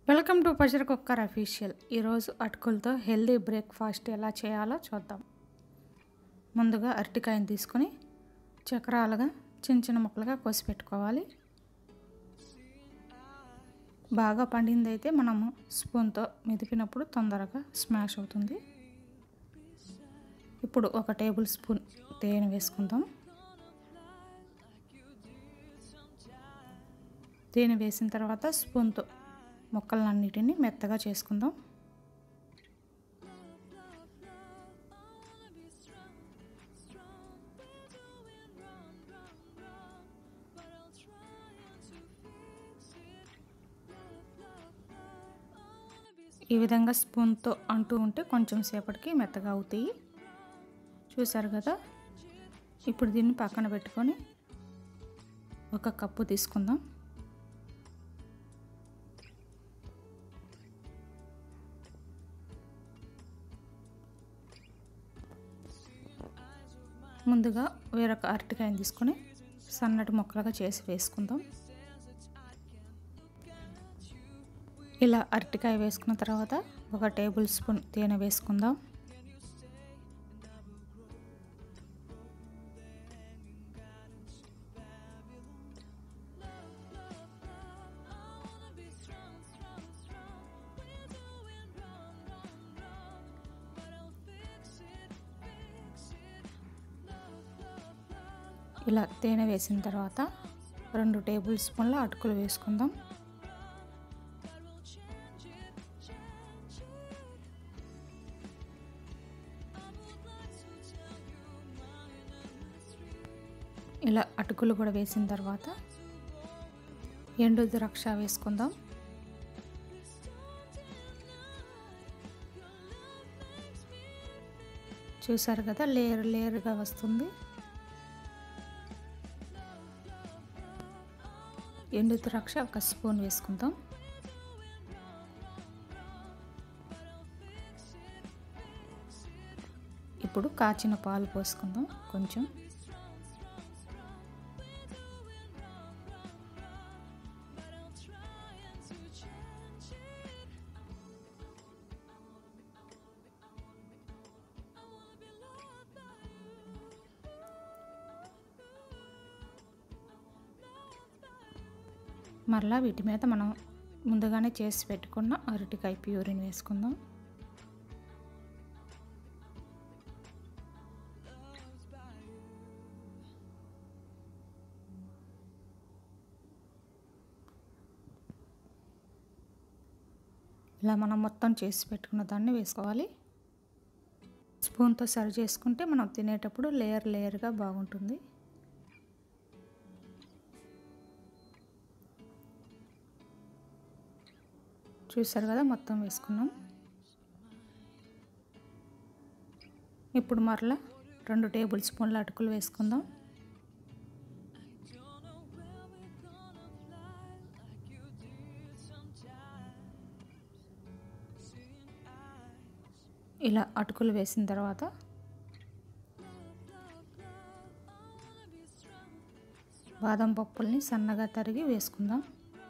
welcome to pressure cooker official ఈరోజు అటుకులతో healthy breakfast ఎలా చేయాలో చూద్దాం ముందుగా అరటికాయని తీసుకొని చక్రాలుగా చిన్న చిన్న ముక్కలుగా కోసి పెట్టుకోవాలి బాగా పండిందైతే మనము స్పూన్తో మెదిపినప్పుడు తొందరగా స్మాష్ అవుతుంది ఇప్పుడు ఒక టేబుల్ స్పూన్ తేనె వేసుకుందాం తేనె వేసిన తర్వాత స్పూన్తో ముక్కలన్నిటిని మెత్తగా చేసుకుందాం ఈ విధంగా స్పూన్తో అంటూ ఉంటే కొంచెం సేపటికి మెత్తగా అవుతాయి చూసారు కదా ఇప్పుడు దీన్ని పక్కన పెట్టుకొని ఒక కప్పు తీసుకుందాం ముందుగా వేరొక అరటికాయని తీసుకొని సన్నటి ముక్కలుగా చేసి వేసుకుందాం ఇలా అరటికాయ వేసుకున్న తర్వాత ఒక టేబుల్ స్పూన్ తేనె వేసుకుందాం ఇలా తేనె వేసిన తర్వాత రెండు టేబుల్ స్పూన్ల అటుకులు వేసుకుందాం ఇలా అటుకులు కూడా వేసిన తర్వాత ఎండు ద్రాక్ష వేసుకుందాం చూసారు కదా లేయర్ లేయర్గా వస్తుంది ఎండు ద్రాక్ష ఒక స్పూన్ వేసుకుందాం ఇప్పుడు కాచిన పాలు పోసుకుందాం కొంచెం మరలా వీటి మీద మనం ముందుగానే చేసి పెట్టుకున్న అరటికాయ ప్యూరిని వేసుకుందాం ఇలా మనం మొత్తం చేసి పెట్టుకున్న దాన్ని వేసుకోవాలి స్పూన్తో సర్వ్ చేసుకుంటే మనం తినేటప్పుడు లేయర్ లేయర్గా బాగుంటుంది చూసారు కదా మొత్తం వేసుకున్నాం ఇప్పుడు మరలా రెండు టేబుల్ స్పూన్ల అటుకులు వేసుకుందాం ఇలా అటుకులు వేసిన తర్వాత బాదం పప్పుల్ని సన్నగా తరిగి వేసుకుందాం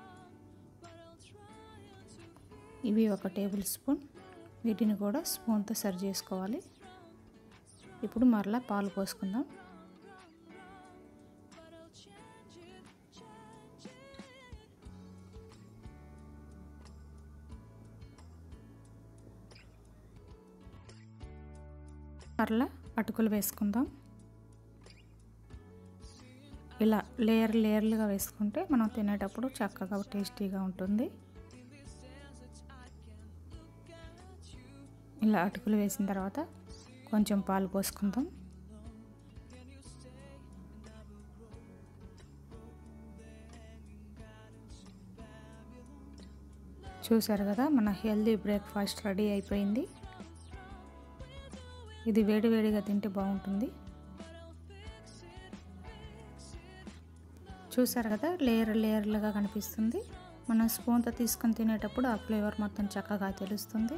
ఇవి ఒక టేబుల్ స్పూన్ వీటిని కూడా స్పూన్తో సర్వ్ చేసుకోవాలి ఇప్పుడు మరలా పాలు పోసుకుందాం మరలా అటుకులు వేసుకుందాం ఇలా లేయర్ లేయర్లుగా వేసుకుంటే మనం తినేటప్పుడు చక్కగా టేస్టీగా ఉంటుంది ఇలా అటుకులు వేసిన తర్వాత కొంచెం పాలు పోసుకుందాం చూసారు కదా మన హెల్దీ బ్రేక్ఫాస్ట్ రెడీ అయిపోయింది ఇది వేడివేడిగా తింటే బాగుంటుంది చూసారు కదా లేయర్ లేయర్లుగా కనిపిస్తుంది మనం స్పూన్తో తీసుకొని తినేటప్పుడు ఆ ఫ్లేవర్ మొత్తం చక్కగా తెలుస్తుంది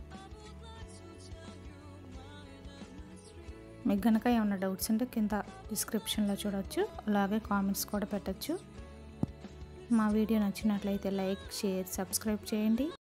మీకు కనుక ఏమైనా డౌట్స్ ఉంటే కింద డిస్క్రిప్షన్లో చూడొచ్చు అలాగే కామెంట్స్ కూడా పెట్టచ్చు మా వీడియో నచ్చినట్లయితే లైక్ షేర్ సబ్స్క్రైబ్ చేయండి